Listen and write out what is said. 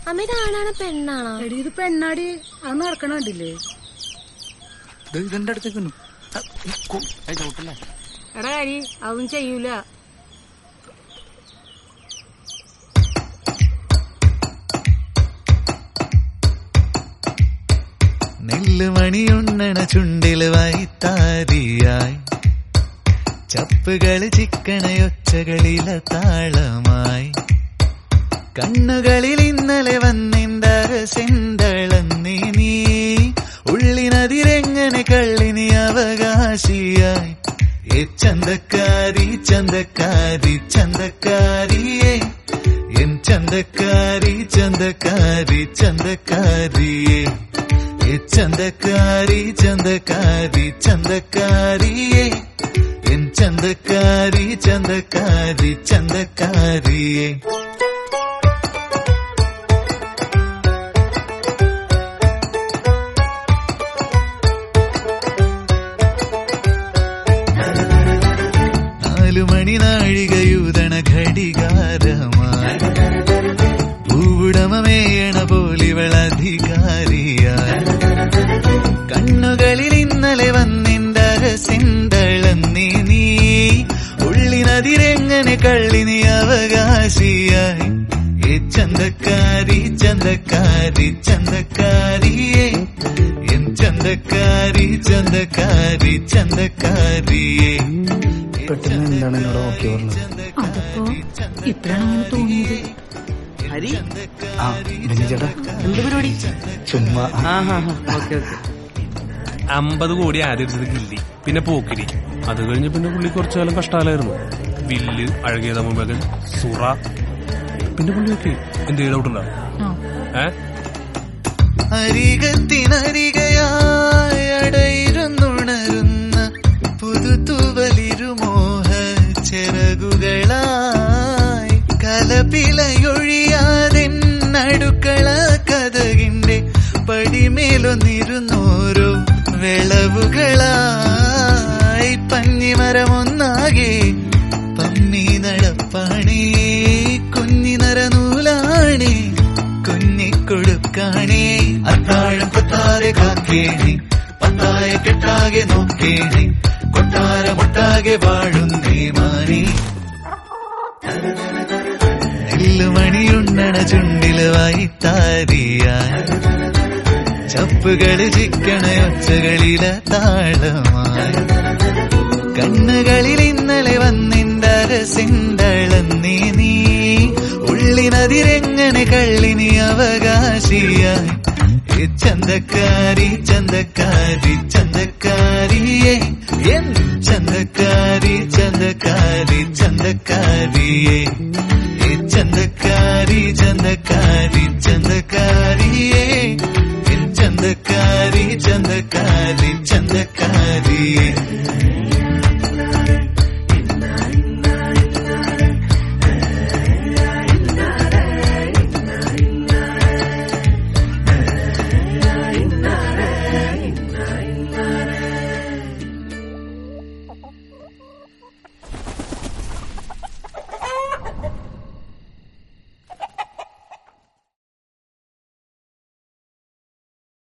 അമ്മ ഇതാണാണ് പെണ്ണാണോ എടി ഇത് പെണ്ണാടി അത് നടക്കണ കണ്ടില്ലേ ഇതെന്റെ അടുത്തേക്ക് വന്നു. ആ, കു- ഏയ് ചവിട്ടല്ലേ എടാ കാരി അതൊന്നും ചെയ്യൂല നെല്ലുമണിയുണ്ണണ ചുണ്ടില് വൈത്താരിയായി ചപ്പുകള് ചിക്കണയൊച്ചകളില താളമായി കണ്ണുകളിൽ ഇന്നലെ വന്നിന്തരസിന്തളന്നി നീ ഉള്ളിനതിരെങ്ങനെ കള്ളിനി അവകാശിയായി ഏ ചന്തക്കാരി ചന്തക്കാരി ചന്തക്കാരിയേ എൻ ചന്തക്കാരി ചന്തക്കാരി ചന്തക്കാരിയേ ഏ ചന്തക്കാരി ചന്തക്കാരി ചന്തക്കാരിയേ എൻ ചന്തക്കാരി ചന്തക്കാരി ചന്തക്കാരിയേ നാലു മണി നാഴികയൂതണ ഘടികാരമായി പൂവുടമേയണ പോലിവളധികാരിയായി കണ്ണുകളിൽ ഇന്നലെ വന്നിന്തരസിന്തളന്നി നീ ഉള്ളിനതിരെങ്ങനെ കള്ളിനി അവകാശിയായി ഏ ചന്തക്കാരി ചന്തക്കാരി ചന്തക്കാരിയേ എൻ ചന്തക്കാരി ചന്തക്കാരി ചന്തക്കാരിയേ പെട്ടെന്ന് എന്താണ് എന്നോട് ഓക്കെ പറഞ്ഞത് അതപ്പോ ഇപ്പഴാണ് അങ്ങനെ തോന്നിയത് ഹരി ആ ബെന്നി ചേട്ടാ എന്ത് പരിപാടി ചുമ്മാ ആ ഹാ ഹാ ഓക്കെ ഓക്കെ അമ്പത് കോടി ആദ്യം എടുത്തത് ഗില്ലി പിന്നെ പോക്കിരി അത് കഴിഞ്ഞ് പിന്നെ പുള്ളി കുറച്ചു കാലം കഷ്ടാലായിരുന്നു വില്ല് അഴകിയ തമുമകൻ സുറ പിന്നെ പുള്ളിയൊക്കെ എന്തെങ്കിലും ഡൗട്ടുണ്ടോ ഏ അരികത്തിനരികയായി അടയിരുന്നുണരുന്ന പുതുത്തുവലിരുമോഹ ചിറകുകളായി കലപിലയൊഴിയാതെ നടുക്കള കഥകിന്റെ പടിമേലൊന്നിരുന്നോരോ വിളവുകളായി പഞ്ഞിമരമൊന്നാകെ പമ്മി നടപ്പാണേ കുഞ്ഞിനരനൂലാണേ കുഞ്ഞിക്കൊടുക്കാണേ അത്താഴം കൊത്താതെ കാക്കേണി പത്തായ കെട്ടാകെ നോക്കേണി കൊട്ടാരമൊട്ടാകെ വാഴുന്നേ മാനേ നെല്ലുമണിയുണ്ണണ ചുണ്ടില് വൈത്താരിയായി ചപ്പുകള് ചിക്കണയൊച്ചകളില താളമായി കണ്ണുകളിൽ ഇന്നലെ വന്നിന്തരസിന്തളന്നി നീ ഉള്ളിനതിരെങ്ങനെ കള്ളിനി അവകാശിയായി ഏ ചന്തക്കാരി ചന്തക്കാരി ചന്തക്കാരിയേ എൻ ചന്തക്കാരി ചന്തക്കാരി ചന്തക്കാരിയേ ഏ ചന്തക്കാരി ചന്തക്കാരി ചന്തക്കാരിയേ എൻ ചന്തക്കാരി ചന്തക്കാരി ചന്തക്കാരിയേ